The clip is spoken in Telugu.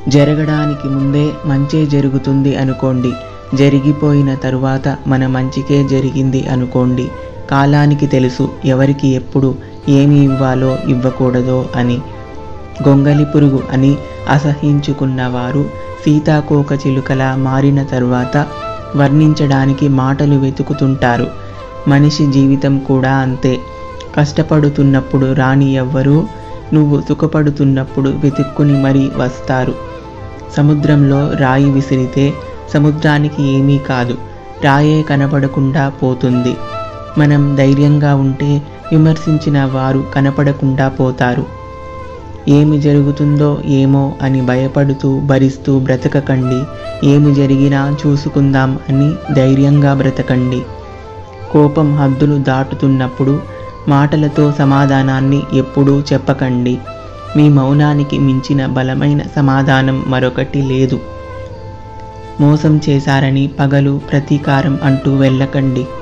జరగడానికి ముందే మంచే జరుగుతుంది అనుకోండి జరిగిపోయిన తరువాత మన మంచికే జరిగింది అనుకోండి కాలానికి తెలుసు ఎవరికి ఎప్పుడు ఏమి ఇవ్వాలో ఇవ్వకూడదో అని గొంగలి పురుగు అని అసహించుకున్నవారు సీతాకోక చిలుకలా మారిన తరువాత వర్ణించడానికి మాటలు వెతుకుతుంటారు మనిషి జీవితం కూడా అంతే కష్టపడుతున్నప్పుడు రాని ఎవ్వరూ నువ్వు సుఖపడుతున్నప్పుడు వెతుక్కుని మరీ వస్తారు సముద్రంలో రాయి విసిరితే సముద్రానికి ఏమీ కాదు రాయే కనపడకుండా పోతుంది మనం ధైర్యంగా ఉంటే విమర్శించిన వారు కనపడకుండా పోతారు ఏమి జరుగుతుందో ఏమో అని భయపడుతూ భరిస్తూ బ్రతకకండి ఏమి జరిగినా చూసుకుందాం అని ధైర్యంగా బ్రతకండి కోపం హద్దులు దాటుతున్నప్పుడు మాటలతో సమాధానాన్ని ఎప్పుడూ చెప్పకండి మీ మౌనానికి మించిన బలమైన సమాధానం మరొకటి లేదు మోసం చేశారని పగలు ప్రతీకారం అంటూ వెళ్ళకండి